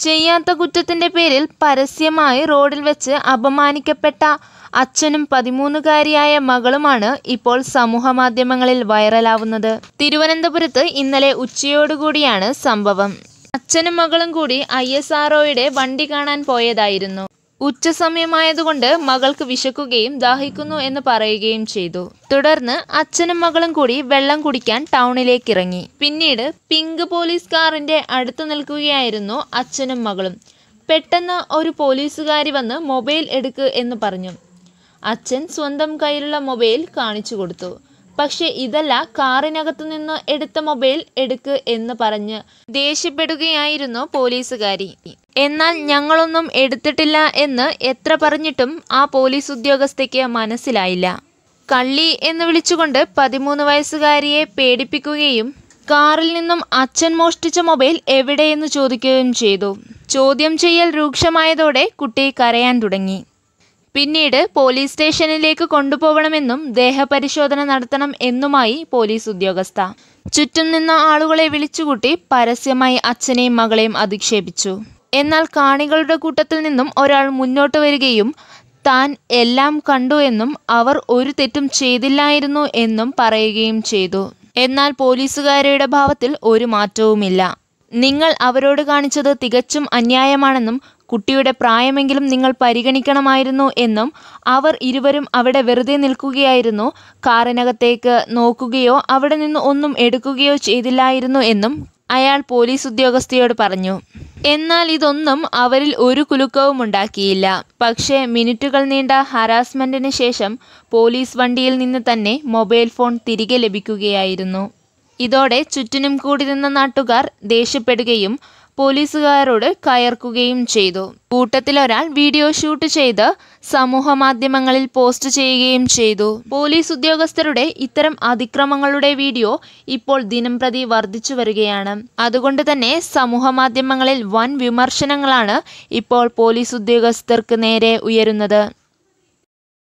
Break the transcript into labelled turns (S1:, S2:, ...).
S1: ചെയ്യാത്ത കുറ്റത്തിന്റെ പേരിൽ പരസ്യമായി റോഡിൽ വെച്ച് അപമാനിക്കപ്പെട്ട അച്ഛനും പതിമൂന്നുകാരിയായ മകളുമാണ് ഇപ്പോൾ സമൂഹമാധ്യമങ്ങളിൽ വൈറലാവുന്നത് തിരുവനന്തപുരത്ത് ഇന്നലെ ഉച്ചയോടുകൂടിയാണ് സംഭവം അച്ഛനും മകളും കൂടി ഐ എസ് ആർഒയുടെ വണ്ടി കാണാൻ പോയതായിരുന്നു ഉച്ചസമയമായതുകൊണ്ട് മകൾക്ക് വിശക്കുകയും ദാഹിക്കുന്നു എന്ന് പറയുകയും ചെയ്തു തുടർന്ന് അച്ഛനും മകളും കൂടി വെള്ളം കുടിക്കാൻ ടൗണിലേക്ക് ഇറങ്ങി പിന്നീട് പിങ്ക് പോലീസ് കാറിന്റെ അടുത്ത് നിൽക്കുകയായിരുന്നു അച്ഛനും മകളും പെട്ടെന്ന് ഒരു പോലീസുകാരി വന്ന് മൊബൈൽ എടുക്ക് എന്ന് പറഞ്ഞു അച്ഛൻ സ്വന്തം കയ്യിലുള്ള മൊബൈൽ കാണിച്ചു കൊടുത്തു പക്ഷെ ഇതല്ല കാറിനകത്തു നിന്ന് എടുത്ത മൊബൈൽ എടുക്ക് എന്ന് പറഞ്ഞ് ദേഷ്യപ്പെടുകയായിരുന്നു പോലീസുകാരി എന്നാൽ ഞങ്ങളൊന്നും എടുത്തിട്ടില്ല എന്ന് എത്ര പറഞ്ഞിട്ടും ആ പോലീസ് ഉദ്യോഗസ്ഥയ്ക്ക് മനസ്സിലായില്ല കള്ളി എന്ന് വിളിച്ചുകൊണ്ട് പതിമൂന്ന് വയസ്സുകാരിയെ പേടിപ്പിക്കുകയും കാറിൽ നിന്നും അച്ഛൻ മോഷ്ടിച്ച മൊബൈൽ എവിടെയെന്ന് ചോദിക്കുകയും ചെയ്തു ചോദ്യം ചെയ്യൽ രൂക്ഷമായതോടെ കുട്ടി കരയാൻ തുടങ്ങി പിന്നീട് പോലീസ് സ്റ്റേഷനിലേക്ക് കൊണ്ടുപോകണമെന്നും ദേഹപരിശോധന നടത്തണം എന്നുമായി പോലീസ് ഉദ്യോഗസ്ഥ ചുറ്റും നിന്ന ആളുകളെ വിളിച്ചുകൂട്ടി പരസ്യമായി അച്ഛനെയും മകളെയും അധിക്ഷേപിച്ചു എന്നാൽ കാണികളുടെ കൂട്ടത്തിൽ നിന്നും ഒരാൾ മുന്നോട്ട് വരികയും താൻ എല്ലാം കണ്ടു എന്നും അവർ ഒരു തെറ്റും ചെയ്തില്ലായിരുന്നു എന്നും പറയുകയും ചെയ്തു എന്നാൽ പോലീസുകാരുടെ ഭാവത്തിൽ ഒരു മാറ്റവുമില്ല നിങ്ങൾ അവരോട് കാണിച്ചത് തികച്ചും അന്യായമാണെന്നും കുട്ടിയുടെ പ്രായമെങ്കിലും നിങ്ങൾ പരിഗണിക്കണമായിരുന്നു എന്നും അവർ ഇരുവരും അവിടെ വെറുതെ നിൽക്കുകയായിരുന്നു കാറിനകത്തേക്ക് നോക്കുകയോ അവിടെ നിന്ന് ഒന്നും എടുക്കുകയോ ചെയ്തില്ലായിരുന്നു എന്നും അയാൾ പോലീസ് ഉദ്യോഗസ്ഥയോട് പറഞ്ഞു എന്നാൽ ഇതൊന്നും അവരിൽ ഒരു കുലുക്കവും ഉണ്ടാക്കിയില്ല പക്ഷേ മിനിറ്റുകൾ നീണ്ട ഹരാസ്മെന്റിന് ശേഷം പോലീസ് വണ്ടിയിൽ നിന്ന് തന്നെ മൊബൈൽ ഫോൺ തിരികെ ലഭിക്കുകയായിരുന്നു ഇതോടെ ചുറ്റിനും കൂടി നിന്ന നാട്ടുകാർ ദേഷ്യപ്പെടുകയും പോലീസുകാരോട് കയർക്കുകയും ചെയ്തു കൂട്ടത്തിലൊരാൾ വീഡിയോ ഷൂട്ട് ചെയ്ത് സമൂഹ മാധ്യമങ്ങളിൽ പോസ്റ്റ് ചെയ്യുകയും ചെയ്തു പോലീസ് ഉദ്യോഗസ്ഥരുടെ ഇത്തരം അതിക്രമങ്ങളുടെ വീഡിയോ ഇപ്പോൾ ദിനംപ്രതി വർദ്ധിച്ചു വരികയാണ് അതുകൊണ്ട് തന്നെ സമൂഹ മാധ്യമങ്ങളിൽ വൻ വിമർശനങ്ങളാണ് ഇപ്പോൾ പോലീസ് ഉദ്യോഗസ്ഥർക്ക് നേരെ ഉയരുന്നത്